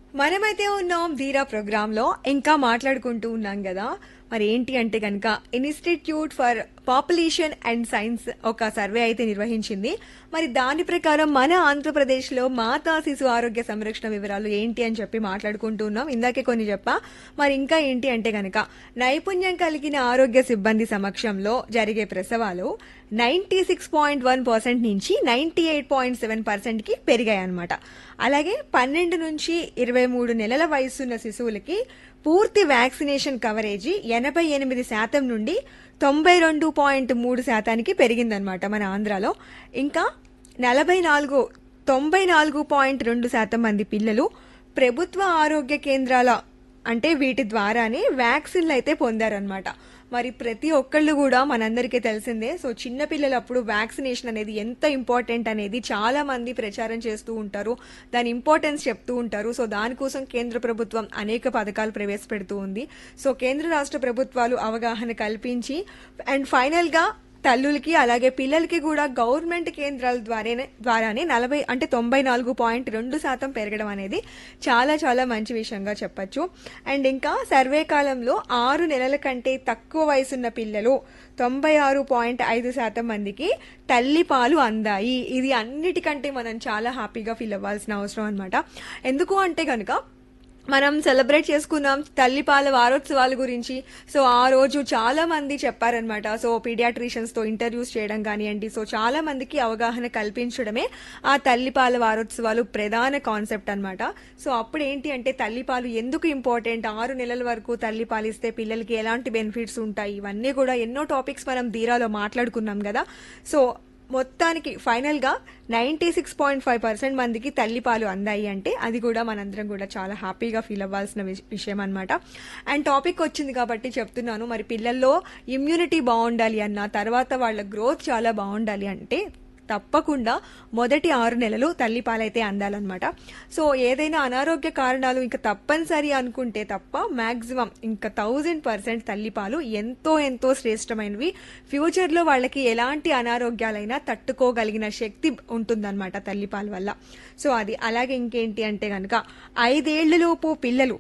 మనమైతే ఉన్నాం ధీరా ప్రోగ్రామ్ లో ఇంకా మాట్లాడుకుంటూ ఉన్నాం కదా మరి ఏంటి అంటే కనుక institute for population and science ఒక సర్వే అయితే నిర్వహించింది మరి దాని ప్రకారం మన ఆంధ్రప్రదేశ్ లో మాతా శిశు ఆరోగ్య సంరక్షణ వివరాలు ఏంటి అని చెప్పి మాట్లాడుకుంటూ ఉన్నాం ఇందాకే కొన్ని చెప్పా మరి ఇంకా ఏంటి అంటే కనుక నైపుణ్యం కలిగిన ఆరోగ్య సిబ్బంది సమక్షంలో జరిగే ప్రసవాలు ninety six point one percent నుంచి ninety eight point seven percent కి పెరిగాయి అనమాట అలాగే పన్నెండు నుంచి ఇరవై మూడు నెలల వయసున్న శిశువులకి పూర్తి వ్యాక్సినేషన్ కవరేజీ ఎనభై ఎనిమిది శాతం నుండి తొంభై రెండు పాయింట్ మూడు శాతానికి పెరిగిందనమాట మన ఆంధ్రాలో ఇంకా నలభై నాలుగు తొంభై నాలుగు పాయింట్ రెండు శాతం మంది పిల్లలు ప్రభుత్వ ఆరోగ్య కేంద్రాల అంటే వీటి ద్వారానే వ్యాక్సిన్లు అయితే పొందారనమాట మరి ప్రతి ఒక్కళ్ళు కూడా మనందరికీ తెలిసిందే సో చిన్న పిల్లలు అప్పుడు వ్యాక్సినేషన్ అనేది ఎంత ఇంపార్టెంట్ అనేది చాలా మంది ప్రచారం చేస్తూ ఉంటారు దాని ఇంపార్టెన్స్ చెప్తూ ఉంటారు సో దానికోసం కేంద్ర ప్రభుత్వం అనేక పథకాలు ప్రవేశపెడుతూ ఉంది సో కేంద్ర రాష్ట్ర ప్రభుత్వాలు అవగాహన కల్పించి అండ్ ఫైనల్ గా తల్లులకి అలాగే పిల్లలకి కూడా గవర్నమెంట్ కేంద్రాల ద్వారానే ద్వారానే నలభై అంటే తొంభై నాలుగు పాయింట్ రెండు శాతం పెరగడం అనేది చాలా చాలా మంచి విషయంగా చెప్పొచ్చు అండ్ ఇంకా సర్వే కాలంలో ఆరు నెలల కంటే తక్కువ వయసున్న పిల్లలు తొంభై ఆరు పాయింట్ ఐదు శాతం మందికి తల్లి పాలు అందాయి ఇది అన్నిటికంటే మనం చాలా హ్యాపీగా ఫీల్ అవ్వాల్సిన అవసరం అనమాట ఎందుకు అంటే కనుక మనం సెలబ్రేట్ చేసుకున్నాం తల్లిపాల వారోత్సవాల గురించి సో ఆ రోజు చాలా మంది చెప్పారనమాట సో పీడియాట్రిషియన్స్ తో ఇంటర్వ్యూస్ చేయడం కానివ్వండి సో చాలా మందికి అవగాహన కల్పించడమే ఆ తల్లిపాల వారోత్సవాలు ప్రధాన కాన్సెప్ట్ అన్నమాట సో అప్పుడు ఏంటి అంటే తల్లిపాలు ఎందుకు ఇంపార్టెంట్ ఆరు నెలల వరకు తల్లిపాలు ఇస్తే పిల్లలకి ఎలాంటి బెనిఫిట్స్ ఉంటాయి ఇవన్నీ కూడా ఎన్నో టాపిక్స్ మనం ధీరాలో మాట్లాడుకున్నాం కదా సో మొత్తానికి ఫైనల్ గా ninety six point five percent మందికి తల్లిపాలు అందాయి అంటే అది కూడా మనందరం కూడా చాలా హ్యాపీగా ఫీల్ అవ్వాల్సిన విష- విషయం అనమాట అండ్ టాపిక్ వచ్చింది కాబట్టి చెప్తున్నాను మరి పిల్లల్లో ఇమ్యూనిటీ బాగుండాలి అన్న తర్వాత వాళ్ళ గ్రోత్ చాలా బాగుండాలి అంటే తప్పకుండా మొదటి ఆరు నెలలు తల్లిపాలైతే అందాలన్నమాట సో ఏదైనా అనారోగ్య కారణాలు ఇంకా తప్పనిసరి అనుకుంటే తప్ప మాక్సిమం ఇంకా థౌజండ్ పర్సెంట్ తల్లిపాలు ఎంతో ఎంతో శ్రేష్టమైనవి ఫ్యూచర్లో వాళ్ళకి ఎలాంటి అనారోగ్యాలైనా తట్టుకోగలిగిన శక్తి ఉంటుందన్నమాట తల్లిపాల వల్ల సో అది అలాగే ఇంకేంటి అంటే కనుక ఐదేళ్లలోపు పిల్లలు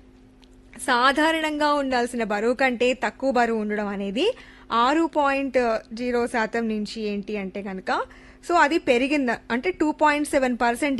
సాధారణంగా ఉండాల్సిన బరువు కంటే తక్కువ బరువు ఉండడం అనేది ఆరు పాయింట్ జీరో శాతం నుంచి ఏంటి అంటే కనుక సో అది పెరిగింద అంటే టూ పాయింట్ సెవెన్ పర్సెంట్